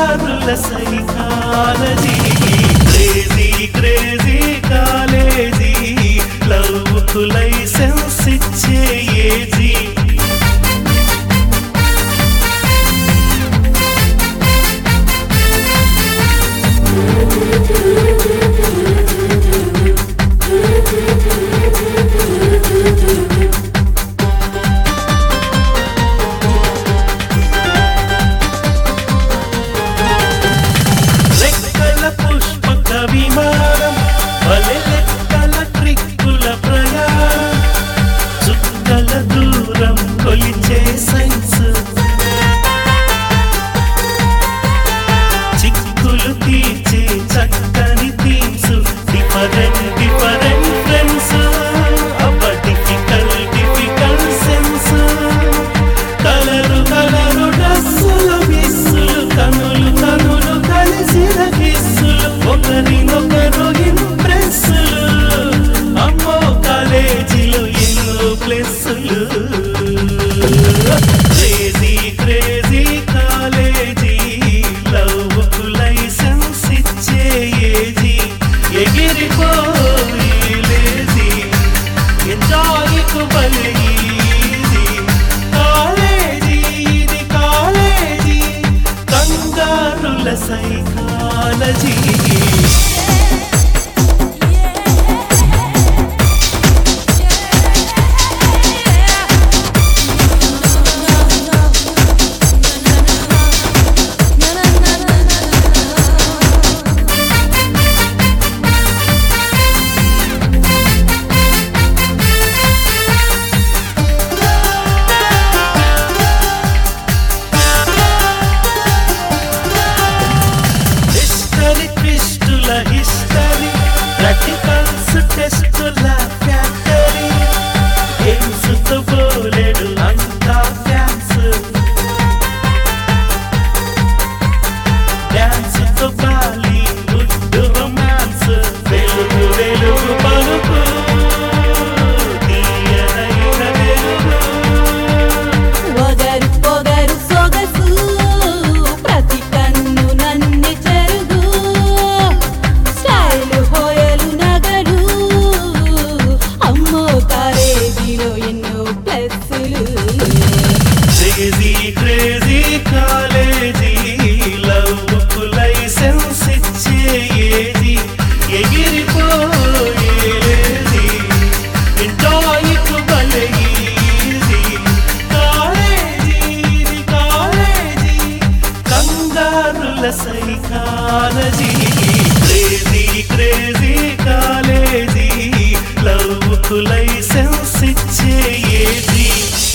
కంగారుల psychology crazy crazy college love కు licence ఇచ్చే age రెక్కల పుష్పక విమానం వలె లెక్కల ట్రిక్కుల ప్రయాణం చుక్కల దూరం కొలిచే సైన్స్ చిక్కులు తీర్చే చక్కని తీర్చు డిఫరెంట్ డిఫరెంట్ ఫ్రెండ్స్ అబ్బ difficult difficult sense colour colour డ్రస్సులు మిస్సులు కనులు కనులు కలిసిన కిస్సులు ఒకరినొకరు ఇంప్రెస్సులు అమ్మో కాలేజీలో ఎన్నో ప్లస్సులు క్రేజీ క్రేజీ కాలేజీ లవ్ కు లైసెన్స్ ఇచ్చే ఏజీ ఎగిరిపోయి లేజీ ఎంజాయ్ కు బలి ఈజీ కాలేజీ ఇది కాలేజీ కంగారుల సైకాలజీ హిస్టరీ ట్విస్టుల హిస్టరీ ప్రాక్టికల్స్ టెస్టుల ఫ్యాక్టరీ గేమ్స్ తో బోలెడు అంతా ఫ్యాన్స్ డాన్స్ తో బాలి గుడ్ రొమాన్స్ వెలుగు వెలుగు పలుకు తీయనైన వెలుగు పొగరు పొగరు సొగసు ప్రతి కన్ను నన్ను చెరుగు స్టైల్ హోయలు నగరు అమ్మో కాలేజీలో ఎన్నో ప్లస్సులు క్రేజీ క్రేజీ కాలేజీ లవ్ కు లైసెన్స్ ఇచ్చే ఏజీ ఎగిరిపోయేది ఎంజాయ్ కు భలే ఈజీ కాలేజీ ఇది కాలేజీ కంగారుల psychology crazy crazy college love కు లైసెన్స్ ఇచ్చే ఏజీ